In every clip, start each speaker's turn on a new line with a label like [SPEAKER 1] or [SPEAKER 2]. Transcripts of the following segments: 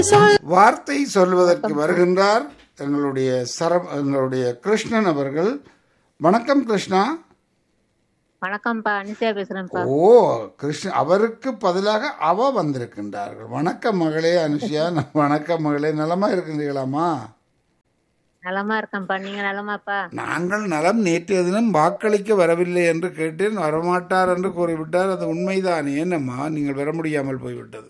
[SPEAKER 1] சொல்
[SPEAKER 2] வார்த்தை சொல்வதற்கு வருகின்றார் எங்களுடைய சரம் எங்களுடைய கிருஷ்ணன் அவர்கள் வணக்கம் கிருஷ்ணா
[SPEAKER 3] வணக்கம்ப்பா அனிஷா பேசுறேன்ப்பா
[SPEAKER 2] ஓ கிருஷ்ண அவருக்கு பதிலாக அவ வந்திருக்கின்றார்கள் வணக்கம் மகளே அனுஷியா வணக்கம் மகளே நலமா இருக்கின்றீங்களாமா
[SPEAKER 3] நலமா இருக்கேன்ப்பா நீங்க நலமாப்பா
[SPEAKER 2] நாங்கள் நலம் நேற்றைய தினம் வாக்களிக்க வரவில்லை என்று கேட்டேன் வரமாட்டார் என்று கூறிவிட்டார் அது உண்மைதான் என்னம்மா நீங்கள் வர முடியாமல் போய்விட்டது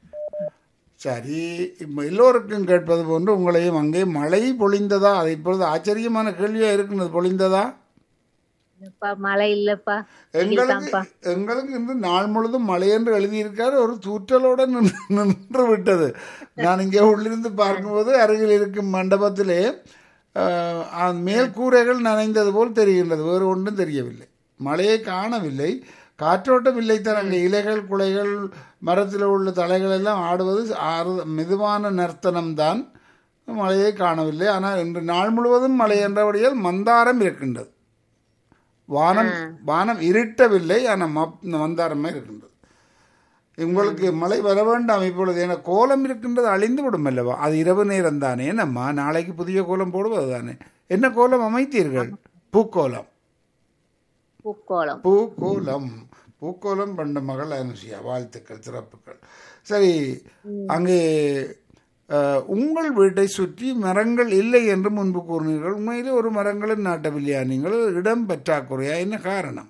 [SPEAKER 2] சரி இப்ப எல்லோருக்கும் கேட்பது போன்று உங்களையும் அங்கே மழை பொழிந்ததா அது இப்பொழுது ஆச்சரியமான கேள்வியா இருக்கின்றது பொழிந்ததா
[SPEAKER 3] இல்லப்பா மழை இல்லப்பா
[SPEAKER 2] எங்களுக்கு எங்களுக்கு இன்று நாள் முழுதும் மழை என்று எழுதியிருக்காரு ஒரு தூற்றலோட நின்று நின்று விட்டது நான் இங்கே உள்ளிருந்து பார்க்கும்போது அருகில் இருக்கும் மண்டபத்திலே ஆஹ், அந்த மேல் கூரைகள் நனைந்தது போல் தெரிகின்றது வேறு ஒன்றும் தெரியவில்லை மழையை காணவில்லை காற்றோட்டம் இல்லைத்தான் அங்கே இலைகள் குலைகள் மரத்தில் உள்ள தலைகள் எல்லாம் ஆடுவது ஆறு மெதுவான நர்த்தனம் தான் மழையை காணவில்லை ஆனால் இன்று நாள் முழுவதும் மழை என்றபடியால் மந்தாரம் இருக்கின்றது வானம் வானம் இருட்டவில்லை ஆனால் மப் மந்தாரமாக இருக்கின்றது உங்களுக்கு மழை வர வேண்டாம் இப்பொழுது என கோலம் இருக்கின்றது அழிந்து விடும் அல்லவா அது இரவு நேரம் தானே நம்மா நாளைக்கு புதிய கோலம் போடுவது தானே என்ன கோலம் அமைத்தீர்கள் பூக்கோலம்
[SPEAKER 3] பூக்கோளம்
[SPEAKER 2] பூக்கோலம் பூக்கோலம் பண்ட மகள் அனுசியா வாழ்த்துக்கள் சிறப்புகள் சரி அங்கே அஹ், உங்கள் வீட்டை சுற்றி மரங்கள் இல்லை என்று முன்பு கூறினீர்கள் உண்மையிலே ஒரு மரங்களும் நாட்டவில்லையா நீங்கள் இடம் பற்றாக்குறையா என்ன காரணம்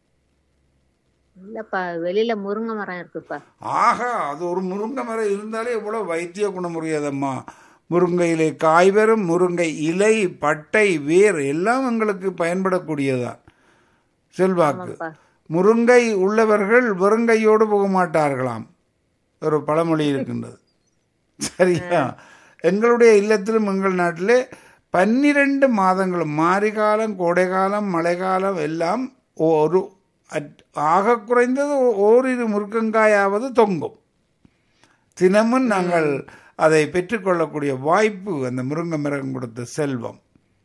[SPEAKER 3] இல்லப்பா வெளியில முருங்கை மரம் இருக்குப்பா
[SPEAKER 2] ஆகா அது ஒரு முருங்கை மரம் இருந்தாலே எவ்வளவு வைத்திய குணமுறையதம்மா முருங்கையிலே காய் வரும் முருங்கை இலை பட்டை வேர் எல்லாம் எங்களுக்கு பயன்படக்கூடியதுதான் செல்வாக்கு
[SPEAKER 3] ஆமாப்பா.
[SPEAKER 2] முருங்கை உள்ளவர்கள் வெறுங்கையோடு போக மாட்டார்களாம் ஒரு பழமொழி இருக்கின்றது சரியா எங்களுடைய இல்லத்திலும் எங்கள் நாட்டிலே பன்னிரண்டு மாதங்களும் மாரிகாலம் கோடைக்காலம் மழைக்காலம் எல்லாம் ஒரு அட்- ஆக குறைந்தது ஓ- ஓரிரு முருக்கங்காயாவது தொங்கும் தினமும் நாங்கள் அதை பெற்றுக்கொள்ளக்கூடிய வாய்ப்பு அந்த முருங்கை மரம் கொடுத்த செல்வம்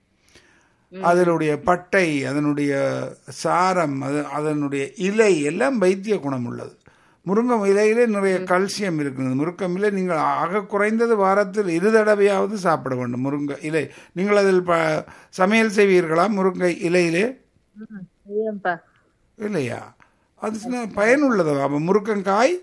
[SPEAKER 2] அதனுடைய பட்டை அதனுடைய சாரம் அது அதனுடைய இலை எல்லாம் வைத்திய குணம் உள்ளது முருங்கை இலையிலே நிறைய கால்சியம் இருக்குது முருக்கம் இலை நீங்கள் ஆக குறைந்தது வாரத்தில் இரு தடவையாவது சாப்பிட வேண்டும் முருங்கை இலை நீங்கள் அதில் ப சமையல் செய்வீர்களா முருங்கை இலையிலே
[SPEAKER 3] ம், இல்லப்பா
[SPEAKER 2] இல்லையா அது சின்ன பயனுள்ளதா அப்போ முருக்கங்காய்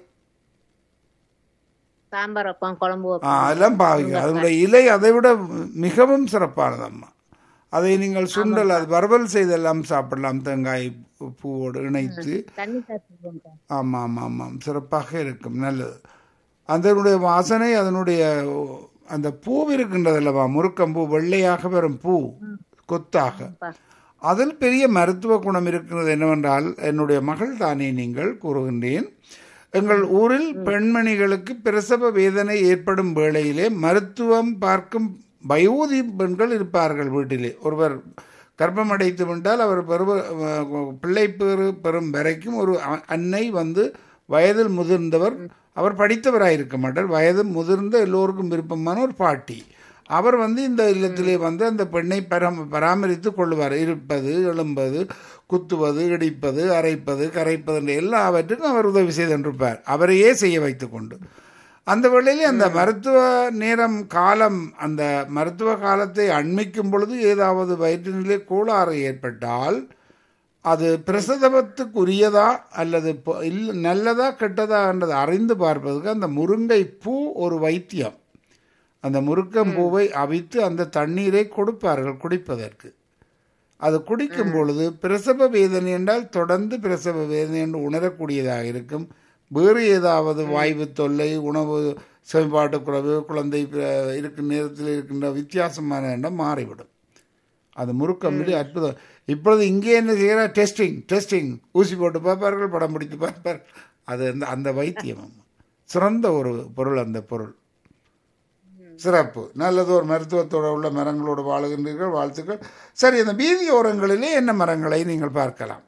[SPEAKER 3] சாம்பார் வைப்போம் குழம்பு
[SPEAKER 2] ஆ,
[SPEAKER 3] வைப்போம்
[SPEAKER 2] அதெல்லாம் பாவிங்க அதனுடைய இலை அதை விட மிகவும் சிறப்பானதம்மா அதை நீங்கள் சுண்டல் அது வறுவல் செய்தெல்லாம் சாப்பிடலாம் தேங்காய் பூவோடு இணைத்து
[SPEAKER 3] தண்ணி சாப்பிடுவோம்ப்பா
[SPEAKER 2] ஆமாம் ஆமாம் ஆமாம் சிறப்பாக இருக்கும் நல்லது அதனுடைய வாசனை அதனுடைய அந்த பூ இருக்கின்றது அல்லவா முருக்கம்பூ வெள்ளையாக வரும் பூ கொத்தாக
[SPEAKER 3] அப்பா.
[SPEAKER 2] அதில் பெரிய மருத்துவ குணம் இருக்கிறது என்னவென்றால் என்னுடைய மகள் தானே நீங்கள் கூறுகின்றேன் எங்கள் ஊரில் பெண்மணிகளுக்கு பிரசவ வேதனை ஏற்படும் வேளையிலே மருத்துவம் பார்க்கும் வயோதி பெண்கள் இருப்பார்கள் வீட்டிலே ஒருவர் கர்ப்பம் அடைத்து விட்டால் அவர் பருவ பிள்ளை பேறு பெறும் வரைக்கும் ஒரு அ- அன்னை வந்து வயதில் முதிர்ந்தவர் அவர் படித்தவராக இருக்க மாட்டார் வயது முதிர்ந்த எல்லோருக்கும் விருப்பமான ஒரு பாட்டி அவர் வந்து இந்த இல்லத்திலே வந்து அந்த பெண்ணை பராம பராமரித்து கொள்வார் இருப்பது எழும்பது குத்துவது இடிப்பது அரைப்பது கரைப்பது என்ற எல்லாவற்றுக்கும் அவர் உதவி செய்திருப்பார் அவரையே செய்ய வைத்துக்கொண்டு அந்த வேளையிலே அந்த மருத்துவ நேரம் காலம் அந்த மருத்துவ காலத்தை அண்மிக்கும் பொழுது ஏதாவது வயிற்றினிலே கோளாறு ஏற்பட்டால் அது பிரசவத்துக்குரியதா அல்லது பொ- இல்ல நல்லதா கெட்டதா என்றதை அறிந்து பார்ப்பதற்கு அந்த முருங்கை பூ ஒரு வைத்தியம் அந்த முருக்கம் பூவை அவித்து அந்த தண்ணீரை கொடுப்பார்கள் குடிப்பதற்கு அது குடிக்கும் பொழுது பிரசவ வேதனை என்றால் தொடர்ந்து பிரசவ வேதனை என்று உணரக்கூடியதாக இருக்கும் வேறு ஏதாவது வாய்வு தொல்லை உணவு செம்பாட்டு குறைவு குழந்தை பிற- இருக்கும் நேரத்தில் இருக்கின்ற வித்தியாசமான எண்ணம் மாறிவிடும் அது முறுக்கம் இல்லை அற்புதம் இப்பொழுது இங்கே என்ன செய்கிற டெஸ்டிங் டெஸ்டிங் ஊசி போட்டு பார்ப்பார்கள் படம் பிடித்து பார்ப்பார் அது அந்த அந்த வைத்தியம் அம்மா. சிறந்த ஒரு பொருள் அந்த பொருள் சிறப்பு நல்லது ஒரு மருத்துவத்தோடு உள்ள மரங்களோடு வாழுகின்றீர்கள் வாழ்த்துக்கள் சரி அந்த வீதி ஓரங்களிலே என்ன மரங்களை நீங்கள் பார்க்கலாம்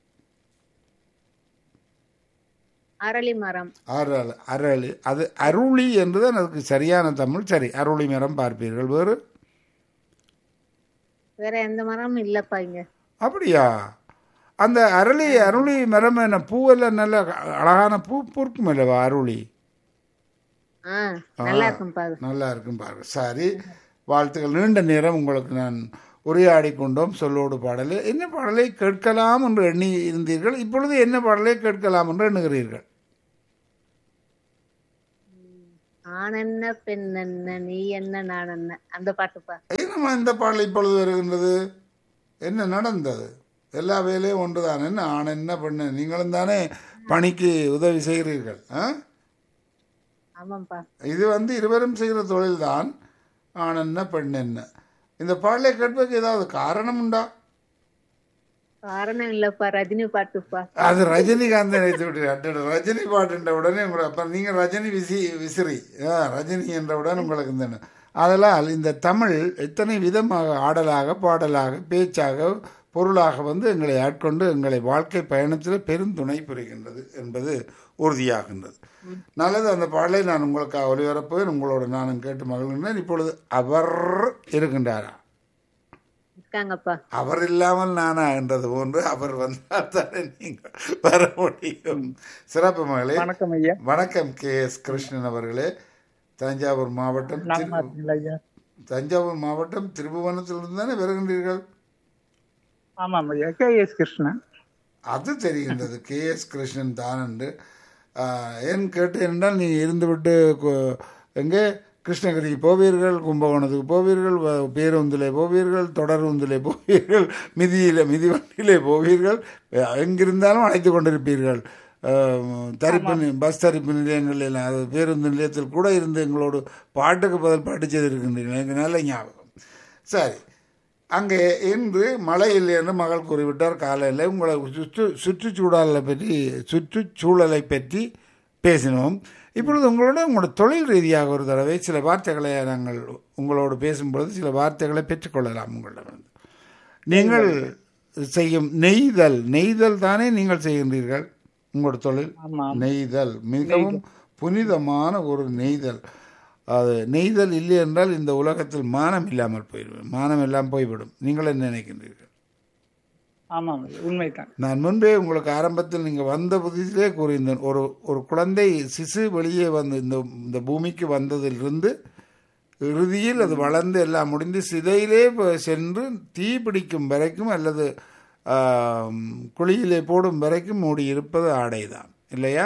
[SPEAKER 3] அரளி மரம்
[SPEAKER 2] அரள் அரளி அது அருளி என்றுதான் அதுக்கு சரியான தமிழ் சரி அருளி மரம் பார்ப்பீர்கள் வேறு
[SPEAKER 3] வேற எந்த மரமும் இல்லப்பா இங்க
[SPEAKER 2] அப்படியா அந்த அரளி அருளி மரம் என்ன பூவெல்லாம் நல்ல அழகான பூ பூக்கும் அல்லவா அருளி
[SPEAKER 3] ஆ நல்லா இருக்கும்பா அது
[SPEAKER 2] நல்லா இருக்கும் பாருங்க சரி வாழ்த்துக்கள் நீண்ட நேரம் உங்களுக்கு நான் உரையாடி கொண்டோம் சொல்லோடு பாடலை என்ன பாடலை கேட்கலாம் என்று எண்ணி இருந்தீர்கள் இப்பொழுது என்ன பாடலை கேட்கலாம் என்று எண்ணுகிறீர்கள்
[SPEAKER 3] ஆண் என்ன பெண் என்ன நீ என்ன நான் என்ன அந்த பாட்டுப்பா
[SPEAKER 2] என்னம்மா இந்த பாடல் இப்பொழுது வருகின்றது என்ன நடந்தது எல்லா வேலையும் ஒன்றுதான் என்ன ஆண் என்ன பெண்ணு நீங்களும் தானே பணிக்கு உதவி செய்கிறீர்கள் ஆ
[SPEAKER 3] ஆமாப்பா
[SPEAKER 2] இது வந்து இருவரும் செய்கிற தொழில்தான் ஆண் என்ன பெண் என்ன இந்த பாடலை கேட்பதற்கு ஏதாவது காரணம் உண்டா
[SPEAKER 3] காரணம் இல்லப்பா ரஜினி பாட்டுப்பா
[SPEAKER 2] அது ரஜினிகாந்த் நினைத்து விட்டு ரஜினி பாட்டுன்ற உடனே உங்களை அப்ப நீங்க ரஜினி விசி விசிறி ஆ, ரஜினி என்றவுடன் உங்களுக்கு இந்த அதனால் இந்த தமிழ் எத்தனை விதமாக ஆடலாக பாடலாக பேச்சாக பொருளாக வந்து எங்களை ஆட்கொண்டு எங்களை வாழ்க்கை பயணத்தில் பெருந்துணை புரிகின்றது என்பது உறுதியாகின்றது நல்லது அந்த பாடலை நான் உங்களுக்கு ஒளிபரப்புவேன் உங்களோட நானும் கேட்டு மகிழ்கின்றேன் இப்பொழுது அவர் இருக்கின்றாரா
[SPEAKER 3] இருக்காங்கப்பா
[SPEAKER 2] அவர் இல்லாமல் நானா என்றது போன்று அவர் வந்தால் தானே நீங்கள் வர முடியும் சிறப்பு மகளே
[SPEAKER 1] வணக்கம் ஐயா
[SPEAKER 2] வணக்கம் கே எஸ் கிருஷ்ணன் அவர்களே தஞ்சாவூர் மாவட்டம்
[SPEAKER 1] நலமா
[SPEAKER 2] திரு-
[SPEAKER 1] இருக்கீங்களா ஐயா
[SPEAKER 2] தஞ்சாவூர் மாவட்டம் திருபுவனத்திலிருந்து தானே வருகின்றீர்கள்
[SPEAKER 1] ஆமாம் ஐயா கே எஸ் கிருஷ்ணன்
[SPEAKER 2] அது தெரிகின்றது கே எஸ் கிருஷ்ணன் தான் என்று ஆஹ், ஏன் கேட்டேன் என்றால் நீ இருந்துவிட்டு கு- எங்கே கிருஷ்ணகிரிக்கு போவீர்கள் கும்பகோணத்துக்கு போவீர்கள் வ- பேருந்திலே போவீர்கள் தொடருந்திலே போவீர்கள் மிதியில மிதி வண்டியிலே போவீர்கள் அஹ், எங்கிருந்தாலும் அழைத்து கொண்டிருப்பீர்கள் ஆஹ், தரிப்பு நி- பஸ் தரிப்பு நிலையங்கள் எல்லாம் அது பேருந்து நிலையத்தில் கூட இருந்து எங்களோடு பாட்டுக்கு பதில் பாட்டு செய்திருக்கின்றீர்கள் எனக்கு நல்ல ஞாபகம் சரி அங்கே இன்று மழை இல்லை என்று மகள் கூறிவிட்டார் காலையில் உங்களை சுற்று சுற்றுச்சூழலை பற்றி சுற்றுச்சூழலை பற்றி பேசினோம் இப்பொழுது உங்களோட உங்களோட தொழில் ரீதியாக ஒரு தடவை சில வார்த்தைகளை நாங்கள் உங்களோடு பேசும்பொழுது சில வார்த்தைகளை பெற்றுக்கொள்ளலாம் உங்களிடமிருந்து நீங்கள் செய்யும் நெய்தல் நெய்தல் தானே நீங்கள் செய்கின்றீர்கள் உங்களோட தொழில்
[SPEAKER 1] ஆமா
[SPEAKER 2] நெய்தல் மிகவும் புனிதமான ஒரு நெய்தல் அது நெய்தல் இல்லை என்றால் இந்த உலகத்தில் மானம் இல்லாமல் போய்விடும் மானம் எல்லாம் போய்விடும் நீங்கள் என்ன நினைக்கின்றீர்கள்
[SPEAKER 1] ஆமாம் ஐயா உண்மைதான்
[SPEAKER 2] நான் முன்பே உங்களுக்கு ஆரம்பத்தில் நீங்கள் வந்த புதிதிலே கூறியிருந்தேன் ஒரு ஒரு குழந்தை சிசு வெளியே வந்து இந்த இந்த பூமிக்கு வந்ததிலிருந்து இறுதியில் அது வளர்ந்து எல்லாம் முடிந்து சிதையிலே ப- சென்று தீ பிடிக்கும் வரைக்கும் அல்லது ஆம், குழியிலே போடும் வரைக்கும் மூடி இருப்பது ஆடைதான் இல்லையா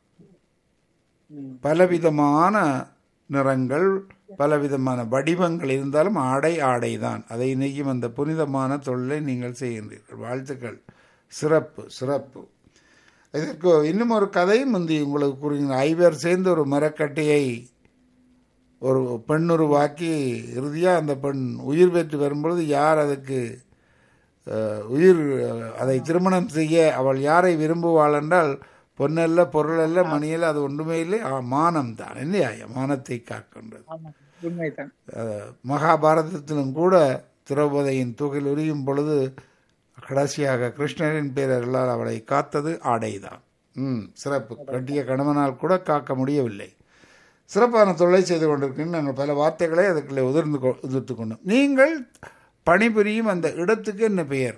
[SPEAKER 1] ம்.
[SPEAKER 2] பலவிதமான நிறங்கள் பலவிதமான வடிவங்கள் இருந்தாலும் ஆடை ஆடைதான் அதை நெய்யும் அந்த புனிதமான தொழிலை நீங்கள் செய்கின்றீர்கள் வாழ்த்துக்கள் சிறப்பு சிறப்பு இதற்கு இன்னும் ஒரு கதை முந்தி உங்களுக்கு கூறுகின்ற ஐவர் சேர்ந்து ஒரு மரக்கட்டையை ஒரு பெண் உருவாக்கி இறுதியாக அந்த பெண் உயிர் பெற்று வரும்பொழுது யார் அதுக்கு அஹ், உயிர் அஹ், அதை திருமணம் செய்ய அவள் யாரை விரும்புவாள் என்றால் பொன்னல்ல பொருளல்ல மணியல்ல அது ஒன்றுமே இல்லை ஆ, மானம் தான் இல்லையா மானத்தை காக்கின்றது
[SPEAKER 1] ஆமாம் உண்மைதான்
[SPEAKER 2] அஹ், மகாபாரதத்திலும் கூட திரௌபதியின் தூக்கில் உரியும் பொழுது கடைசியாக கிருஷ்ணரின் பேரர்களால் அவளை காத்தது ஆடைதான் ம் சிறப்பு கட்டிய கணவனால் கூட காக்க முடியவில்லை சிறப்பான தொழிலை செய்து கொண்டிருக்கின்ற நாங்கள் பல வார்த்தைகளை அதுக்குள்ளே உதிர்ந்து கொ- உதிர்த்து கொண்டோம் நீங்கள் பணிபுரியும் அந்த இடத்துக்கு என்ன பெயர்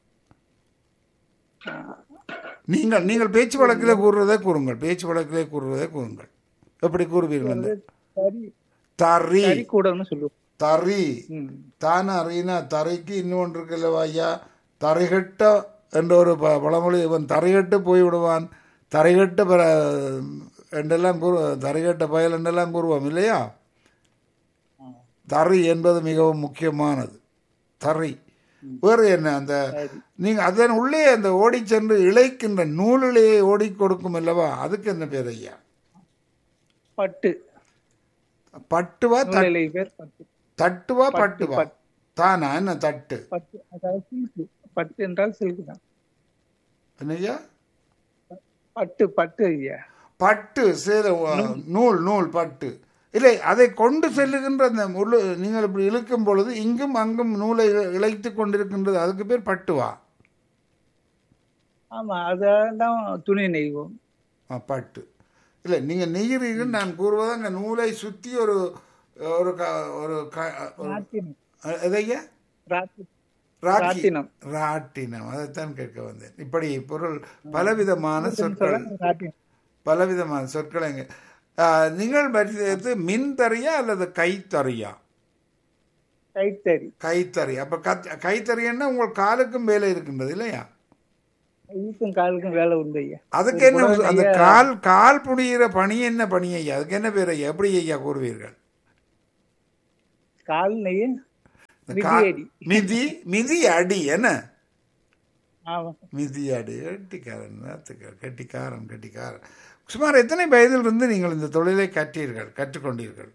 [SPEAKER 2] நீங்கள் நீங்கள் பேச்சு வழக்கிலே கூறுறதே கூறுங்கள் பேச்சு வழக்கிலே கூறுறதே கூறுங்கள் எப்படி கூறுவீர்கள் அந்த
[SPEAKER 1] சரி
[SPEAKER 2] தறி
[SPEAKER 1] சரி கூடன்னு சொல்லுவோம்
[SPEAKER 2] தறி
[SPEAKER 1] ம்
[SPEAKER 2] தான அறினா தரைக்கு இன்னொன்று இருக்குல்லவா ஐயா தரைகட்ட என்ற ஒரு ப பழமொழி இவன் தரைகட்டு போய்விடுவான் தரைகட்ட பிற என்றெல்லாம் கூறு தரைகட்ட பயல் என்றெல்லாம் கூறுவோம் இல்லையா தறி என்பது மிகவும் முக்கியமானது தறி வேறு என்ன அந்த நீங்கள் அதன் உள்ளே அந்த ஓடிச் சென்று இழைக்கின்ற நூலிலேயே ஓடி கொடுக்கும் அல்லவா அதுக்கு என்ன பேர் ஐயா
[SPEAKER 1] பட்டு
[SPEAKER 2] பட்டுவா தட்-
[SPEAKER 1] நூலிலை பேர் பட்டு
[SPEAKER 2] தட்டுவா பட்டுவா தானா என்ன தட்டு
[SPEAKER 1] பட்டு அதாவது சில்க் பட்டு என்றால் சில்க் தான்
[SPEAKER 2] என்னய்யா
[SPEAKER 1] பட்டு பட்டு ஐயா
[SPEAKER 2] பட்டு சேர நூல் நூல் பட்டு இல்லை அதை கொண்டு செல்லுகின்ற அந்த முழு நீங்கள் இப்படி இழுக்கும் பொழுது இங்கும் அங்கும் நூலை இழ- இழைத்து கொண்டிருக்கின்றது அதுக்கு பேர் பட்டுவா
[SPEAKER 1] ஆமா அதான் துணி நெய்வோம்
[SPEAKER 2] ஆ, பட்டு இல்லை நீங்கள் நெய்கிறீர்கள் நான் கூறுவது அங்கே நூலை சுற்றி ஒரு ஒரு க ஒரு க ஒரு-
[SPEAKER 1] ராட்டினம்
[SPEAKER 2] எதையா
[SPEAKER 1] ராட்டி
[SPEAKER 2] ராக்கி
[SPEAKER 1] ராட்டினம்.
[SPEAKER 2] ராட்டினம் அதைத்தான் கேட்க வந்தேன் இப்படி பொருள் பலவிதமான சொற்கள்
[SPEAKER 1] ராட்டினம்
[SPEAKER 2] பலவிதமான சொற்கள் இங்கே ஆ, நீங்கள் படித்தது மின் தறியா அல்லது கைத்தறியா
[SPEAKER 1] கைத்தறி
[SPEAKER 2] கைத்தறி அப்ப கத் கைத்தறின்னா உங்கள் காலுக்கும் வேலை இருக்கின்றது இல்லையா
[SPEAKER 1] இதுக்கும் காலுக்கும் வேலை உண்டு ஐயா
[SPEAKER 2] அதுக்கு என்ன அந்த கால் கால் புடிகிற பணி என்ன பணி ஐயா அதுக்கு என்ன பேர் ஐயா எப்படி ஐயா கூறுவீர்கள்
[SPEAKER 1] கால் நெய்ய
[SPEAKER 2] இந்த கா-
[SPEAKER 1] மிதியடி
[SPEAKER 2] மிதி மிதி அடி என்ன
[SPEAKER 1] ஆமா
[SPEAKER 2] மிதி அடி கெட்டிக்காரன் நாத்துக்காரன், கெட்டிக்காரன் கெட்டிக்காரன் சுமார் எத்தனை வயதில் இருந்து நீங்கள் இந்த தொழிலை கற்றீர்கள் கற்றுக்கொண்டீர்கள்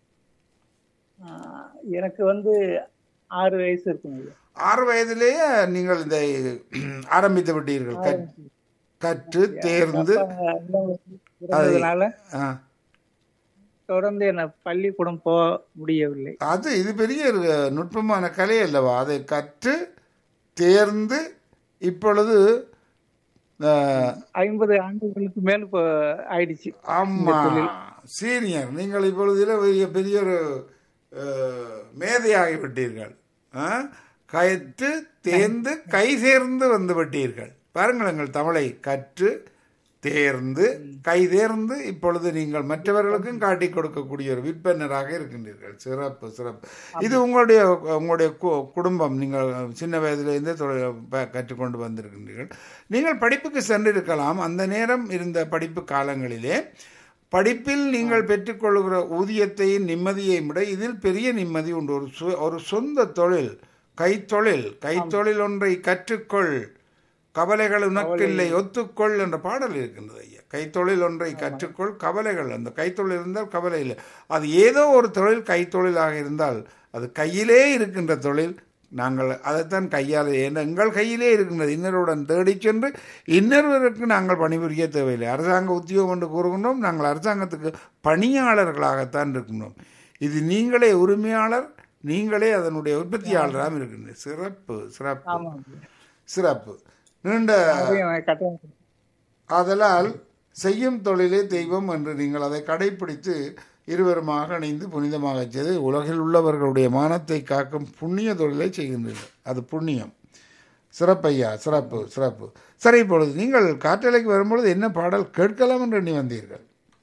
[SPEAKER 1] ஆ, எனக்கு வந்து ஆறு வயசு இருக்கும் ஐயா
[SPEAKER 2] ஆறு வயதிலேயே நீங்கள் இந்த ஆரம்பித்து விட்டீர்கள் கற்- கற்று தேர்ந்து
[SPEAKER 1] அப்பா இருந்ததுனால
[SPEAKER 2] ஆ.
[SPEAKER 1] தொடர்ந்து என்ன பள்ளிக்கூடம் போக முடியவில்லை
[SPEAKER 2] அது இது பெரிய ஒரு நுட்பமான கலை அல்லவா அதை கற்று தேர்ந்து இப்பொழுது ஆ,
[SPEAKER 1] ஐம்பது ஆண்டுகளுக்கு மேல் இப்போ ஆயிடுச்சு
[SPEAKER 2] ஆமா சீனியர் நீங்கள் இப்பொழுது இதில் பெரிய பெரிய ஒரு அஹ், மேதையாகி விட்டீர்கள் ஆ? கற்று தேர்ந்து கை சேர்ந்து வந்து விட்டீர்கள் பாருங்கள் எங்கள் தமிழை கற்று தேர்ந்து கை தேர்ந்து இப்பொழுது நீங்கள் மற்றவர்களுக்கும் காட்டிக் கொடுக்கக்கூடிய ஒரு விற்பனராக இருக்கின்றீர்கள் சிறப்பு சிறப்பு இது உங்களுடைய உங்களுடைய கு- குடும்பம் நீங்கள் சின்ன வயதிலிருந்தே தொழில் ப- கற்றுக்கொண்டு வந்திருக்கின்றீர்கள் நீங்கள் படிப்புக்கு சென்றிருக்கலாம் அந்த நேரம் இருந்த படிப்பு காலங்களிலே படிப்பில் நீங்கள் பெற்றுக்கொள்கிற ஊதியத்தையும் நிம்மதியையும் விட இதில் பெரிய நிம்மதி உண்டு ஒரு சு- ஒரு சொந்த தொழில் கைத்தொழில் கைத்தொழில் ஒன்றை கற்றுக்கொள் கவலைகள் உனக்கில்லை ஒத்துக்கொள் என்ற பாடல் இருக்கின்றது ஐயா கைத்தொழில் ஒன்றை கற்றுக்கொள் கவலைகள் அந்த கைத்தொழில் இருந்தால் கவலை இல்லை அது ஏதோ ஒரு தொழில் கைத்தொழிலாக இருந்தால் அது கையிலே இருக்கின்ற தொழில் நாங்கள் அதைத்தான் கையால் ஏன்னா எங்கள் கையிலே இருக்கின்றது இன்னருடன் தேடிச் சென்று இன்னொருவருக்கு நாங்கள் பணிபுரிய தேவையில்லை அரசாங்க உத்தியோகம் என்று கூறுகின்றோம் நாங்கள் அரசாங்கத்துக்கு பணியாளர்களாகத்தான் இருக்கின்றோம் இது நீங்களே உரிமையாளர் நீங்களே அதனுடைய உற்பத்தியாளராக இருக்கின்ற சிறப்பு சிறப்பு
[SPEAKER 1] ஆமா
[SPEAKER 2] சிறப்பு நீண்ட
[SPEAKER 1] அதையும் கட்டணம்
[SPEAKER 2] ஆதலால் செய்யும் தொழிலே தெய்வம் என்று நீங்கள் அதை கடைபிடித்து இருவருமாக இணைந்து புனிதமாக செய்து உலகில் உள்ளவர்களுடைய மானத்தை காக்கும் புண்ணிய தொழிலை செய்கின்றீர்கள் அது புண்ணியம் சிறப்பையா சிறப்பு சிறப்பு சரி இப்பொழுது நீங்கள் காற்றலைக்கு வரும்பொழுது என்ன பாடல் கேட்கலாம் என்று எண்ணி வந்தீர்கள்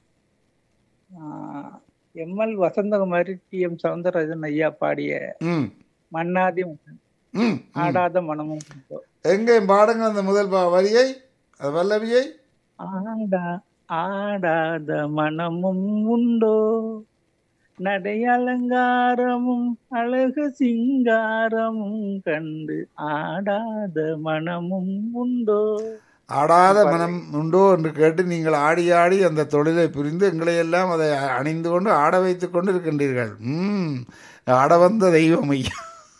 [SPEAKER 1] ML Vasanthakumari T M Soundararajan ஐயா பாடிய
[SPEAKER 2] ம்
[SPEAKER 1] மன்னாதி மன்னன்,
[SPEAKER 2] ம்
[SPEAKER 1] ஆடாத மனமும் உண்டோ.
[SPEAKER 2] எங்கே பாடுங்க அந்த முதல் பா- வரியை அது வல்லவியை
[SPEAKER 1] ஆடா ஆடாத மனமும் உண்டோ நடை அலங்காரமும் அழகு சிங்காரமும் கண்டு ஆடாத மனமும் உண்டோ
[SPEAKER 2] ஆடாத மனம் உண்டோ என்று கேட்டு நீங்கள் ஆடி ஆடி அந்த தொழிலை புரிந்து எங்களை எல்லாம் அதை அணிந்து கொண்டு ஆட வைத்துக் கொண்டு இருக்கின்றீர்கள் ம் ஆட வந்த தெய்வம் ஐயா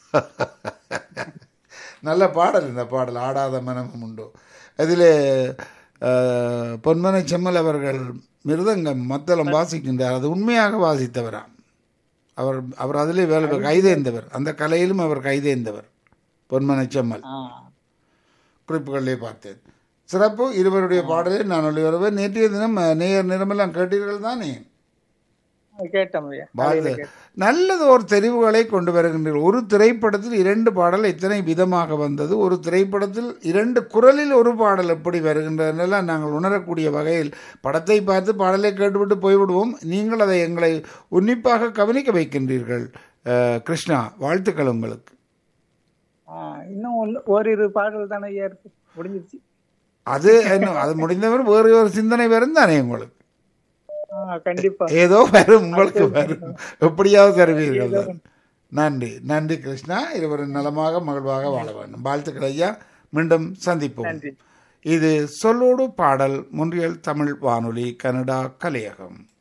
[SPEAKER 2] நல்ல பாடல் இந்த பாடல் ஆடாத மனமும் உண்டோ அதில் பொன்மனை செம்மல் அவர்கள் மிருதங்கம் மத்தளம் வாசிக்கின்றார் அது உண்மையாக வாசித்தவராம் அவர் அவர் அதிலே வேலை கைதேர்ந்தவர் அந்த கலையிலும் அவர் கைதேர்ந்தவர் பொன்மனை செம்மல்
[SPEAKER 1] ஆ,
[SPEAKER 2] குறிப்புகளிலே பார்த்தேன் சிறப்பு இருவருடைய பாடலை நான் ஒளிவருவேன் நேற்றைய தினம் அஹ், நேயர் நிறமெல்லாம் கேட்டீர்கள் தானே
[SPEAKER 1] கேட்டோம் ஐயா
[SPEAKER 2] வாழ்த்து நல்லது ஒரு தெரிவுகளை கொண்டு வருகின்றீர்கள் ஒரு திரைப்படத்தில் இரண்டு பாடல் எத்தனை விதமாக வந்தது ஒரு திரைப்படத்தில் இரண்டு குரலில் ஒரு பாடல் எப்படி வருகின்றதெல்லாம் நாங்கள் உணரக்கூடிய வகையில் படத்தை பார்த்து பாடலை கேட்டுவிட்டு போய்விடுவோம் நீங்கள் அதை எங்களை உன்னிப்பாக கவனிக்க வைக்கின்றீர்கள் அஹ், கிருஷ்ணா வாழ்த்துக்கள் உங்களுக்கு
[SPEAKER 1] ஆ, இன்னும் ஒன்னு- ஓரிரு பாடல் தானே ஐயா இருக்கு முடிஞ்சிருச்சு
[SPEAKER 2] அது என்ன அது முடிந்தவர் வேறு ஒரு சிந்தனை வரும் தானே உங்களுக்கு
[SPEAKER 1] ஆ, கண்டிப்பா
[SPEAKER 2] ஏதோ வரும் உங்களுக்கு வரும் எப்படியாவது தருவீர்கள் தான். நன்றி நன்றி கிருஷ்ணா இருவரும் நலமாக மகிழ்வாக வாழ வேண்டும் வாழ்த்துக்கள் ஐயா மீண்டும் சந்திப்போம்
[SPEAKER 1] நன்றி
[SPEAKER 2] இது சொல்லோடு பாடல் முன்றியல் தமிழ் வானொலி கனடா கலையகம்